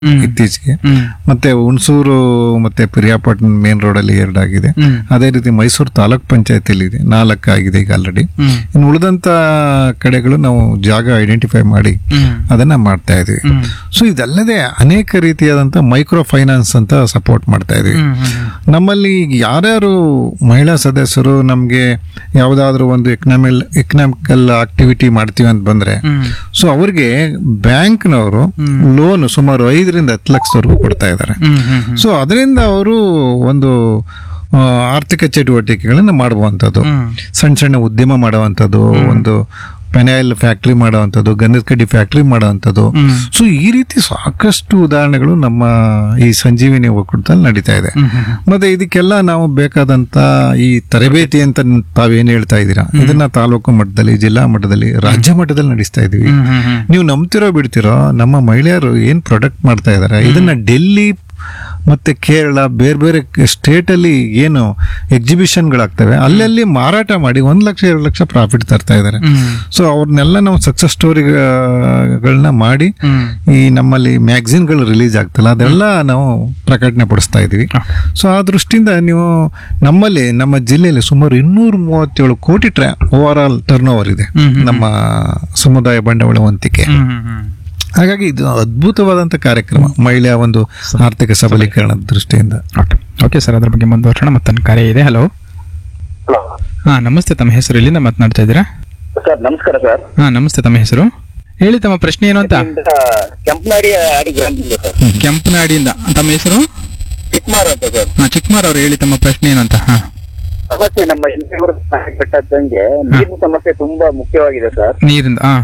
ಹ್ಮ್. ಇತ್ತೀಚೆಗೆ ಹ್ಮ್. ಮತ್ತೆ ಹುಣಸೂರು ಮತ್ತೆ ಪಿರಿಯಾಪಟ್ಟಣ ಮೇನ್ ರೋಡ್ ಅಲ್ಲಿ ಎರಡಾಗಿದೆ ಹ್ಮ್. ಅದೇ ರೀತಿ ಮೈಸೂರು ತಾಲೂಕ್ ಪಂಚಾಯತಿಯಲ್ಲಿ ಇದೆ ನಾಲ್ಕು ಆಗಿದೆ ಈಗ ಆಲ್ರೆಡಿ ಹ್ಮ್. ಇನ್ನು ಉಳಿದಂತ ಕಡೆಗಳು ನಾವು ಜಾಗ ಐಡೆಂಟಿಫೈ ಮಾಡಿ ಹ್ಮ್. ಅದನ್ನ ಮಾಡ್ತಾ ಇದೀವಿ ಹ್ಮ್. ಸೊ ಇದಲ್ಲದೆ ಅನೇಕ ರೀತಿಯಾದಂತ ಮೈಕ್ರೋ ಫೈನಾನ್ಸ್ ಅಂತ ಸಪೋರ್ಟ್ ಮಾಡ್ತಾ ಇದೀವಿ ಹ್ಮ್. ಹ್ಮ್. ನಮ್ಮಲ್ಲಿ ಯಾರ್ಯಾರು ಮಹಿಳಾ ಸದಸ್ಯರು ನಮಗೆ ಯಾವುದಾದ್ರೂ ಒಂದು ಎಕನಾಮಿಲ್ ಎಕನಾಮಿಕಲ್ ಆಕ್ಟಿವಿಟಿ ಮಾಡ್ತೀವಿ ಅಂತ ಬಂದ್ರೆ ಹ್ಮ್. ಸೊ ಅವ್ರಿಗೆ ಬ್ಯಾಂಕ್ನವರು ಲೋನ್ ಸುಮಾರು ಐದರಿಂದ ಹತ್ತು ಲಕ್ಷದವರೆಗೂ ಕೊಡ್ತಾ ಇದ್ದಾರೆ ಹ್ಮ್. ಹ್ಮ್. ಹ್ಮ್. ಸೊ ಅದರಿಂದ ಅವರು ಒಂದು ಆ, ಆರ್ಥಿಕ ಚಟುವಟಿಕೆಗಳನ್ನ ಮಾಡುವಂಥದ್ದು ಹ್ಮ್. ಸಣ್ಣ ಸಣ್ಣ ಉದ್ಯಮ ಮಾಡುವಂಥದ್ದು ಒಂದು ಪೆನಾಯಿಲ್ ಫ್ಯಾಕ್ಟ್ರಿ ಮಾಡುವಂಥದ್ದು ಗಂಧದ ಕಡ್ಡಿ ಫ್ಯಾಕ್ಟ್ರಿ ಮಾಡುವಂಥದ್ದು ಹ್ಮ್. ಸೊ ಈ ರೀತಿ ಸಾಕಷ್ಟು ಉದಾಹರಣೆಗಳು ನಮ್ಮ ಈ ಸಂಜೀವಿನಿ ಒಕ್ಕೂಟದಲ್ಲಿ ನಡೀತಾ ಇದೆ ಹ್ಮ್. ಹ್ಮ್. ಮತ್ತೆ ಇದಕ್ಕೆಲ್ಲ ನಾವು ಬೇಕಾದಂತ ಈ ತರಬೇತಿ ಅಂತ ತಾವೇನ್ ಹೇಳ್ತಾ ಇದ್ದೀರಾ ಇದನ್ನ ತಾಲೂಕು ಮಟ್ಟದಲ್ಲಿ ಜಿಲ್ಲಾ ಮಟ್ಟದಲ್ಲಿ ರಾಜ್ಯ ಮಟ್ಟದಲ್ಲಿ ನಡೆಸ್ತಾ ಇದೀವಿ ಹ್ಮ್. ಹ್ಮ್. ಹ್ಮ್. ನೀವು ನಂಬ್ತಿರೋ ಬಿಡ್ತಿರೋ ನಮ್ಮ ಮಹಿಳೆಯರು ಏನ್ ಪ್ರಾಡಕ್ಟ್ ಮಾಡ್ತಾ ಇದಾರೆ ಇದನ್ನ ಡೆಲ್ಲಿ ಮತ್ತೆ ಕೇರಳ ಬೇರೆ ಬೇರೆ ಸ್ಟೇಟ್ ಅಲ್ಲಿ ಏನು ಎಕ್ಸಿಬಿಷನ್ಗಳಾಗ್ತವೆ ಅಲ್ಲಲ್ಲಿ ಮಾರಾಟ ಮಾಡಿ ಒಂದ್ ಲಕ್ಷ ಎರಡು ಲಕ್ಷ ಪ್ರಾಫಿಟ್ ತರ್ತಾ ಇದಾರೆ ಹ್ಮ್. ಸೊ ಅವ್ರನ್ನೆಲ್ಲ ನಾವು ಸಕ್ಸಸ್ ಸ್ಟೋರಿಗಳನ್ನ ಮಾಡಿ ಹ್ಮ್. ಈ ನಮ್ಮಲ್ಲಿ ಮ್ಯಾಗಝಿನ್ಗಳು ರಿಲೀಸ್ ಆಗ್ತಲ್ಲ ಅದೆಲ್ಲ ನಾವು ಪ್ರಕಟಣೆ ಪಡಿಸ್ತಾ ಇದೀವಿ ಸೊ ಆ ದೃಷ್ಟಿಯಿಂದ ನೀವು ನಮ್ಮಲ್ಲಿ ನಮ್ಮ ಜಿಲ್ಲೆಯಲ್ಲಿ ಸುಮಾರು ಇನ್ನೂರ ಮೂವತ್ತೇಳು ಕೋಟಿ ಟ್ರಾ ಓವರ್ ಆಲ್ ಟರ್ನ್ ಓವರ್ ಇದೆ ಹ್ಮ್, ಹ್ಮ್. ನಮ್ಮ ಸಮುದಾಯ ಬಂಡವಾಳ ವಂತಿಕೆ ಹ್ಮ್. ಹ್ಮ್. ಹ್ಮ್. ಹಾಗಾಗಿ ಇದು ಅದ್ಭುತವಾದಂತ ಕಾರ್ಯಕ್ರಮ ಮಹಿಳೆಯ ಒಂದು ಆರ್ಥಿಕ ಸಬಲೀಕರಣದ ದೃಷ್ಟಿಯಿಂದ ಓಕೆ ಓಕೆ ಸರ್ ಅದ್ರ ಬಗ್ಗೆ ಮುಂದುವರ್ಸೋಣ ಮತ್ತೊಂದು ಕರೆ ಇದೆ ಹಲೋ ಹಲೋ ಹಾ ನಮಸ್ತೆ ತಮ್ಮ ಹೆಸರು ಇಲ್ಲಿಂದ ಮಾತನಾಡ್ತಾ ಇದ್ದೀರಾ ಸರ್ ನಮಸ್ಕಾರ ಸರ್ ಹಾ ನಮಸ್ತೆ ತಮ್ಮ ಹೆಸರು ಹೇಳಿ ತಮ್ಮ ಪ್ರಶ್ನೆ ಏನು ಅಂತ ಇಲ್ಲಿಂದ ಕೆಂಪನಾಡಿ ಅಡಿ ಗ್ರಾಮದಿಂದ ಸರ್ ಕೆಂಪನಾಡಿಯಿಂದ ತಮ್ಮ ಹೆಸರು ಚಿಕ್ಕಮಾರ್ ಅಂತ ಸರ್ ಹಾ ಚಿಕ್ಕಮಾರ್ ಅವ್ರು ಹೇಳಿ ತಮ್ಮ ಪ್ರಶ್ನೆ ಏನು ಅಂತ ಹಾ ಸಮಸ್ಯೆ ನಮ್ಮ ಹಿಂದೂರು ಬೆಟ್ಟದಂಗೆ ನೀರಿನ ಸಮಸ್ಯೆ ತುಂಬಾ ಮುಖ್ಯವಾಗಿದೆ ಸರ್ ನೀರಿಂದ ಹಾ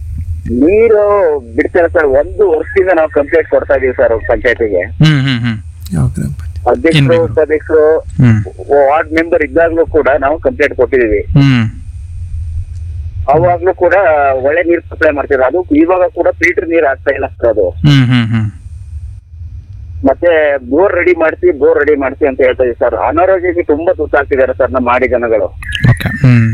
ನೀರು ಬಿಡ್ತಾರೆ ಸರ್ ಒಂದು ವರ್ಷದಿಂದ ನಾವು ಕಂಪ್ಲೇಂಟ್ ಕೊಡ್ತಾ ಇದೀವಿ ಸರ್ ಪಂಚಾಯತಿಗೆ ಹ್ಮ್ ಹ್ಮ್ ಹ್ಮ್ ಅಧ್ಯಕ್ಷರು ಏನ್ ಬೇಕು? ಉಪಾಧ್ಯಕ್ಷರು ಹ್ಮ್ ವಾರ್ಡ್ ಮೆಂಬರ್ ಇದ್ದಾಗ್ಲೂ ಕೂಡ ನಾವು ಕಂಪ್ಲೇಂಟ್ ಕೊಟ್ಟಿದೀವಿ ಹ್ಮ್ ಅವಾಗ್ಲೂ ಕೂಡ ಒಳ್ಳೆ ನೀರು ಸಪ್ಲೈ ಮಾಡ್ತಿದ್ರು ಅದು ಇವಾಗ ಕೂಡ ಫಿಲ್ಟರ್ ನೀರು ಆಗ್ತಾ ಇಲ್ಲ ಸರ್ ಅದು ಹ್ಮ್ ಹ್ಮ್ ಹ್ಮ್ ಮತ್ತೆ ಬೋರ್ ರೆಡಿ ಮಾಡ್ಸಿ ಬೋರ್ ರೆಡಿ ಮಾಡ್ಸಿ ಅಂತ ಹೇಳ್ತಾ ಇದೀವಿ ಸರ್ ಅನಾರೋಗ್ಯಕ್ಕೆ ತುಂಬಾ ತುತ್ತಾಗ್ತಿದ್ದಾರೆ ಸರ್ ನಮ್ಮ ಮಾಡಿ ಜನಗಳು ಓಕೆ ಹ್ಮ್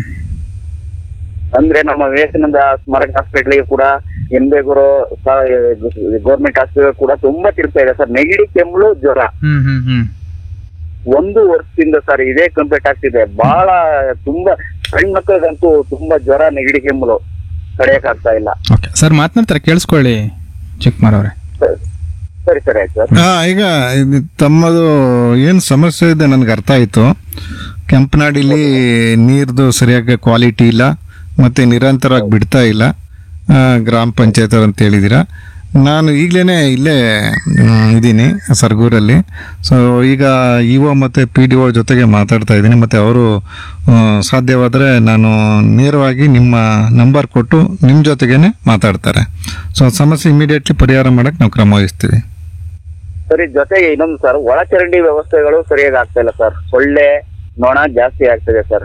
ಅಂದ್ರೆ ನಮ್ಮ ವಿವೇಕಾನಂದ ಸ್ಮಾರಕ ಹಾಸ್ಪಿಟ್ಲಿಗೆ ಕೂಡ ಎನ್ಬೇಗೂರು ಗೌರ್ಮೆಂಟ್ ಹಾಸ್ಪಿಟಲ್ ಕೂಡ ತುಂಬಾ ತಿರುಗ್ತಾ ಇದೆ ಸರ್ ನೆಗಡಿ ಕೆಮ್ಮಳು ಜ್ವರ ಹ್ಮ್ ಹ್ಮ್ ಹ್ಮ್ ಒಂದು ವರ್ಷದಿಂದ ಸರ್ ಇದೇ ಕಂಪ್ಲೀಟ್ ಆಗ್ತಿದೆ ಬಹಳ ತುಂಬಾ ಸಣ್ಣ ಮಕ್ಕಳಿಗಂತೂ ತುಂಬಾ ಜ್ವರ ನೆಗಡಿ ಕೆಮ್ಮಲು ತಡೆಯಕ್ ಆಗ್ತಾ ಇಲ್ಲ ಓಕೆ ಸರ್ ಮಾತನಾಡ್ತಾರೆ ಕೇಳಿಸ್ಕೊಳ್ಳಿ ಚಿಕ್ಕಮಾರ್ ಅವರೇ ಸರಿ ಸರಿ ಆಯ್ತು ಸರ್ ಹಾ ಈಗ ಇದು ತಮ್ಮದು ಏನು ಸಮಸ್ಯೆ ಇದೆ ನನಗೆ ಅರ್ಥ ಆಯ್ತು ಕೆಂಪನಾಡಿಲಿ ನೀರ್ದು ಸರಿಯಾಗಿ ಕ್ವಾಲಿಟಿ ಇಲ್ಲ ಮತ್ತೆ ನಿರಂತರವಾಗಿ ಬಿಡ್ತಾ ಇಲ್ಲ ಆ, ಗ್ರಾಮ ಪಂಚಾಯತ್ ಅಂತ ಹೇಳಿದ್ದೀರಾ ನಾನು ಈಗಲೇ ಇಲ್ಲೇ ಮ್, ಇದ್ದೀನಿ ಸರ್ಗೂರಲ್ಲಿ ಸೊ ಈಗ ಇ ಒ ಮತ್ತು ಪಿ ಡಿ ಒ ಜೊತೆಗೆ ಮಾತಾಡ್ತಾ ಇದ್ದೀನಿ ಮತ್ತು ಅವರು ಸಾಧ್ಯವಾದರೆ ನಾನು ನೇರವಾಗಿ ನಿಮ್ಮ ನಂಬರ್ ಕೊಟ್ಟು ನಿಮ್ಮ ಜೊತೆಗೇನೆ ಮಾತಾಡ್ತಾರೆ ಸೊ ಸಮಸ್ಯೆ ಇಮಿಡಿಯೇಟ್ಲಿ ಪರಿಹಾರ ಮಾಡೋಕ್ಕೆ ನಾವು ಕ್ರಮ ವಹಿಸ್ತೀವಿ ಸರಿ ಜೊತೆಗೆ ಇನ್ನೊಂದು ಸರ್ ಒಳಚರಂಡಿ ವ್ಯವಸ್ಥೆಗಳು ಸರಿಯಾಗಿ ಆಗ್ತಾ ಇಲ್ಲ ಸರ್ ಸೊಳ್ಳೆ ನೊಣ ಜಾಸ್ತಿ ಆಗ್ತಿದೆ ಸರ್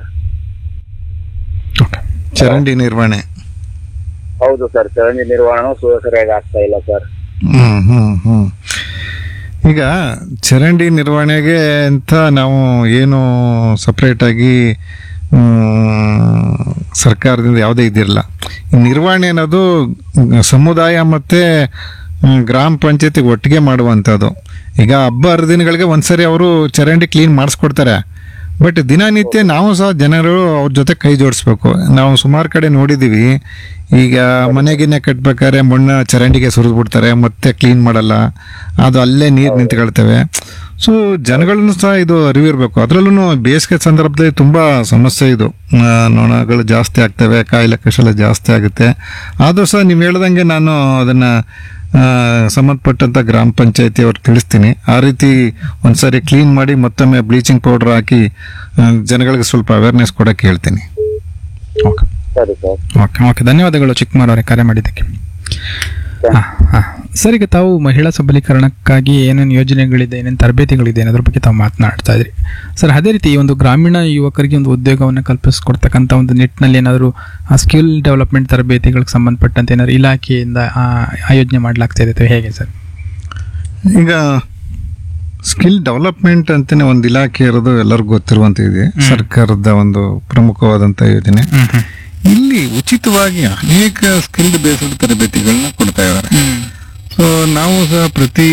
ಓಕೆ ಚರಂಡಿ ನಿರ್ವಹಣೆ ಹೌದು ಸರ್ ಚರಂಡಿ ನಿರ್ವಹಣೆ ಸರಿಯಾಗಿ ಆಗ್ತಾ ಇಲ್ಲ ಸರ್ ಹ್ಮ್ ಹ್ಮ್ ಹ್ಮ್ ಈಗ ಚರಂಡಿ ನಿರ್ವಹಣೆಗೆ ಅಂತ ನಾವು ಏನು ಸಪ್ರೇಟ್ ಆಗಿ ಮ್, ಸರ್ಕಾರದಿಂದ ಯಾವುದೇ ಇದಿರಲ್ಲ ಈ ನಿರ್ವಹಣೆ ಅನ್ನೋದು ಸಮುದಾಯ ಮತ್ತೆ ಮ್, ಗ್ರಾಮ ಪಂಚಾಯತಿಗೆ ಒಟ್ಟಿಗೆ ಮಾಡುವಂಥದ್ದು ಈಗ ಹಬ್ಬ ಹರಿದಿನಗಳಿಗೆ ಒಂದ್ಸರಿ ಅವರು ಚರಂಡಿ ಕ್ಲೀನ್ ಮಾಡಿಸ್ಕೊಡ್ತಾರೆ ಬಟ್ ದಿನನಿತ್ಯ ನಾವು ಸಹ ಜನರು ಅವ್ರ ಜೊತೆ ಕೈ ಜೋಡಿಸ್ಬೇಕು ನಾವು ಸುಮಾರು ಕಡೆ ನೋಡಿದ್ದೀವಿ ಈಗ ಮನೆಗಿನ್ನೆ ಕಟ್ಬೇಕಾದ್ರೆ ಮಣ್ಣು ಚರಂಡಿಗೆ ಸುರಿದ್ಬಿಡ್ತಾರೆ ಮತ್ತೆ ಕ್ಲೀನ್ ಮಾಡಲ್ಲ ಅದು ಅಲ್ಲೇ ನೀರು ನಿಂತ್ಕೊಳ್ತವೆ ಸೊ ಜನಗಳನ್ನು ಸಹ ಇದು ಅರಿವಿರಬೇಕು ಅದರಲ್ಲೂ ಬೇಸಿಗೆ ಸಂದರ್ಭದಲ್ಲಿ ತುಂಬ ಸಮಸ್ಯೆ ಇದು ಆ, ನೊಣಗಳು ಜಾಸ್ತಿ ಆಗ್ತವೆ ಕಾಯಿಲೆ ಕಷಲ ಜಾಸ್ತಿ ಆಗುತ್ತೆ ಆದರೂ ಸಹ ನೀವು ಹೇಳ್ದಂಗೆ ನಾನು ಅದನ್ನು ಸಂಬಂಧಪಟ್ಟಂತ ಗ್ರಾಮ ಪಂಚಾಯತಿ ಅವ್ರಿಗೆ ತಿಳಿಸ್ತೀನಿ ಆ ರೀತಿ ಒಂದ್ಸರಿ ಕ್ಲೀನ್ ಮಾಡಿ ಮತ್ತೊಮ್ಮೆ ಬ್ಲೀಚಿಂಗ್ ಪೌಡರ್ ಹಾಕಿ ಆ, ಜನಗಳಿಗೆ ಸ್ವಲ್ಪ ಅವೇರ್ನೆಸ್ ಕೊಡಕ್ಕೆ ಹೇಳ್ತೀನಿ ಓಕೆ ಸರಿ ಸರ್ ಓಕೆ ಓಕೆ ಧನ್ಯವಾದಗಳು ಚಿಕ್ಕಮಾರ್ ಅವರೇ ಕರೆ ಮಾಡಿದ್ದಕ್ಕೆ ಹಾ, ಹಾ. ಸರ್ ಈಗ ತಾವು ಮಹಿಳಾ ಸಬಲೀಕರಣಕ್ಕಾಗಿ ಏನೇನು ಯೋಜನೆಗಳಿದೆ ಏನೇನು ತರಬೇತಿಗಳಿದೆ ಅನ್ನೋದ್ರ ಬಗ್ಗೆ ತಾವು ಮಾತನಾಡ್ತಾ ಇದ್ರಿ ಸರ್ ಅದೇ ರೀತಿ ಈ ಒಂದು ಗ್ರಾಮೀಣ ಯುವಕರಿಗೆ ಒಂದು ಉದ್ಯೋಗವನ್ನು ಕಲ್ಪಿಸ್ಕೊಡ್ತಕ್ಕಂಥ ಒಂದು ನಿಟ್ಟಿನಲ್ಲಿ ಏನಾದರೂ ಸ್ಕಿಲ್ ಡೆವಲಪ್ಮೆಂಟ್ ತರಬೇತಿಗಳಿಗೆ ಸಂಬಂಧಪಟ್ಟಂತೆ ಏನಾದ್ರು ಇಲಾಖೆಯಿಂದ ಆ, ಆಯೋಜನೆ ಮಾಡಲಾಗ್ತಾ ಇದೆ ಅಥವಾ ಹೇಗೆ ಸರ್ ಈಗ ಸ್ಕಿಲ್ ಡೆವಲಪ್ಮೆಂಟ್ ಅಂತಾನೆ ಒಂದು ಇಲಾಖೆ ಇರೋದು ಎಲ್ಲರಿಗೂ ಗೊತ್ತಿರುವಂತ ಇದೆ ಸರ್ಕಾರದ ಒಂದು ಪ್ರಮುಖವಾದಂತ ಯೋಜನೆ ಹ್ಮ್ ಹ್ಮ್ ಇಲ್ಲಿ ಉಚಿತವಾಗಿ ಅನೇಕ ಸ್ಕಿಲ್ಡ್ ಬೇಸ್ಡ್ ತರಬೇತಿಗಳನ್ನ ಕೊಡ್ತಾ ಇದ್ದಾರೆ ಸೊ ನಾವು ಸಹ ಪ್ರತಿ